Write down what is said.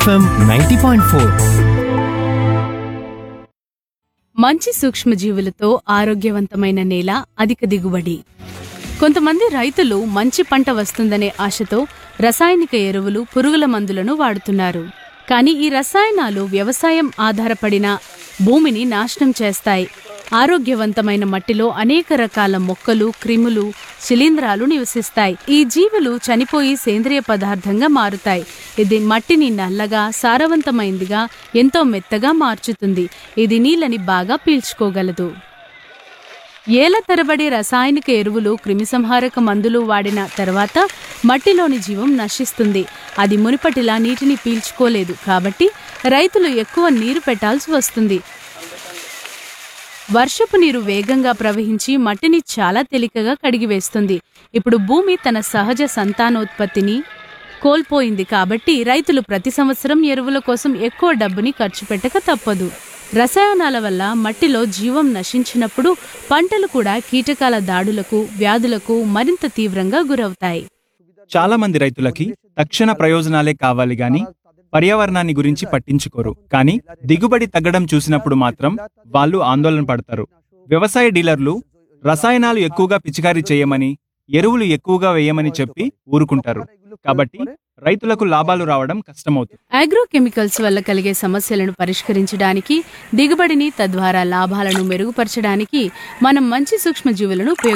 FM ninety point four మంచి సూక్ష్మజీవులతో ఆరోగ్యవంతమైన నేల అధిక దిగుబడి కొంతమంది రైతులు మంచి పంట వస్తుందనే ఆశతో రసాయనిక ఎరువులు పురుగుల మందులను వాడుతున్నారు కానీ ఈ రసాయనాలు వ్యవసాయం ఆధారపడిన భూమిని నాశనం చేస్తాయి ఆరోగ్యవంతమైన మట్టిలో అనేక రకాల మొక్కలు క్రిములు శిలీంధ్రాలు నివసిస్తాయి ఈ జీవులు చనిపోయి సేంద్రియ పదార్థంగా మారుతాయి ఇది మట్టిని నల్లగా సారవంతమైందిగా ఎంతో మెత్తగా మార్చుతుంది ఇది నీళ్ళని బాగా పీల్చుకోగలదు ఏళ్ల తరబడి రసాయనిక ఎరువులు క్రిమిసంహారక మందులు వాడిన తర్వాత మట్టిలోని జీవం నశిస్తుంది అది మునుపటిలా నీటిని పీల్చుకోలేదు కాబట్టి రైతులు ఎక్కువ నీరు పెట్టాల్సి వస్తుంది వర్షపు నీరు వేగంగా ప్రవహించి మట్టిని చాలా తేలికగా కడిగివేస్తుంది ఇప్పుడు భూమి తన సహజ సంతానోత్పత్తిని కోల్పోయింది కాబట్టి రైతులు ప్రతి సంవత్సరం ఎరువుల కోసం ఎక్కువ డబ్బుని ఖర్చు పెట్టక తప్పదు రసాయనాల వల్ల మట్టిలో జీవం నశించినప్పుడు పంటలు కూడా కీటకాల దాడులకు వ్యాధులకు మరింత తీవ్రంగా గురవుతాయి చాలా మంది రైతులకి తక్షణ ప్రయోజనాలే కావాలి గాని పర్యావరణాన్ని గురించి పట్టించుకోరు కానీ దిగుబడి తగ్గడం చూసినప్పుడు మాత్రం వాళ్ళు ఆందోళన పడతారు వ్యవసాయ డీలర్లు రసాయనాలు ఎక్కువగా పిచికారీ చేయమని ఎరువులు ఎక్కువగా వేయమని చెప్పి ఊరుకుంటారు కాబట్టి రైతులకు లాభాలు రావడం కష్టమవుతుంది అగ్రోకెమికల్స్ వల్ల కలిగే సమస్యలను పరిష్కరించడానికి దిగుబడిని తద్వారా లాభాలను మెరుగుపరచడానికి మనం మంచి సూక్ష్మజీవులను ఉపయోగించాలి